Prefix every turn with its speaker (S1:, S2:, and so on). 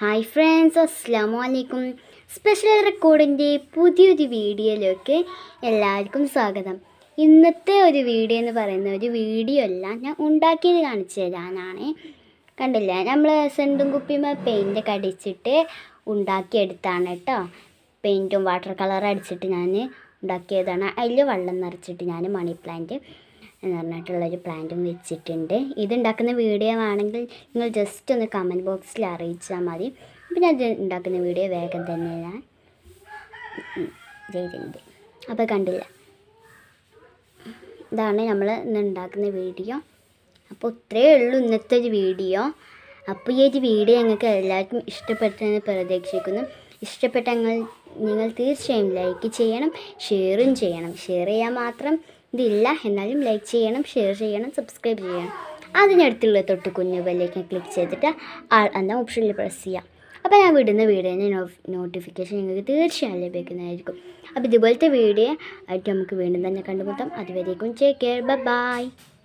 S1: hi friends അസ്സാം വലൈക്കും special റെക്കോർഡിൻ്റെ പുതിയൊരു വീഡിയോയിലേക്ക് എല്ലാവർക്കും സ്വാഗതം ഇന്നത്തെ ഒരു വീഡിയോ എന്ന് പറയുന്ന ഒരു വീഡിയോ അല്ല ഞാൻ ഉണ്ടാക്കിയത് കാണിച്ചു തരാനാണ് കണ്ടില്ലേ നമ്മൾ സെൻറ്റും കുപ്പിമ പെയിൻ്റൊക്കെ അടിച്ചിട്ട് ഉണ്ടാക്കിയെടുത്താണ് കേട്ടോ പെയിൻറ്റും വാട്ടർ കളർ അടിച്ചിട്ട് ഞാൻ ഉണ്ടാക്കിയതാണ് അതിൽ വെള്ളം നിറച്ചിട്ട് ഞാൻ മണി പ്ലാന്റ് എന്ന് പറഞ്ഞിട്ടുള്ളൊരു പ്ലാന്റും വെച്ചിട്ടുണ്ട് ഇതുണ്ടാക്കുന്ന വീഡിയോ ആണെങ്കിൽ നിങ്ങൾ ജസ്റ്റ് ഒന്ന് കമൻറ്റ് ബോക്സിൽ അറിയിച്ചാൽ മതി അപ്പം ഞാൻ ഇത് ഉണ്ടാക്കുന്ന വീഡിയോ വേഗം തന്നെ ഞാൻ ഉം, ചെയ്തിട്ടുണ്ട് അപ്പോൾ കണ്ടില്ല ഇതാണ് നമ്മൾ ഇന്ന് ഉണ്ടാക്കുന്ന വീഡിയോ അപ്പോൾ ഇത്രയേ ഉള്ളൂ ഇന്നത്തെ ഒരു വീഡിയോ അപ്പോൾ ഈ ഒരു വീഡിയോ ഞങ്ങൾക്ക് എല്ലാവർക്കും ഇഷ്ടപ്പെട്ടെന്ന് പ്രതീക്ഷിക്കുന്നു ഇഷ്ടപ്പെട്ട നിങ്ങൾ നിങ്ങൾ തീർച്ചയായും ലൈക്ക് ചെയ്യണം ഷെയറും ചെയ്യണം ഷെയർ ചെയ്യാൻ മാത്രം ഇതില്ല എന്നാലും ലൈക്ക് ചെയ്യണം ഷെയർ ചെയ്യണം സബ്സ്ക്രൈബ് ചെയ്യണം അതിനടുത്തുള്ള തൊട്ട് കുഞ്ഞു ബെല്ലേക്ക് ക്ലിക്ക് ചെയ്തിട്ട് ആ എന്ന ഓപ്ഷനിൽ പ്രസ് ചെയ്യാം അപ്പോൾ ഞാൻ വിടുന്ന വീഡിയോൻ്റെ നോട്ടിഫിക്കേഷൻ നിങ്ങൾക്ക് തീർച്ചയായും ലഭിക്കുന്നതായിരിക്കും അപ്പോൾ ഇതുപോലത്തെ വീഡിയോ ആയിട്ട് നമുക്ക് വീണ്ടും തന്നെ കണ്ടുമുട്ടാം അതുവരേക്കും ടേക്ക് കെയർ ബൈ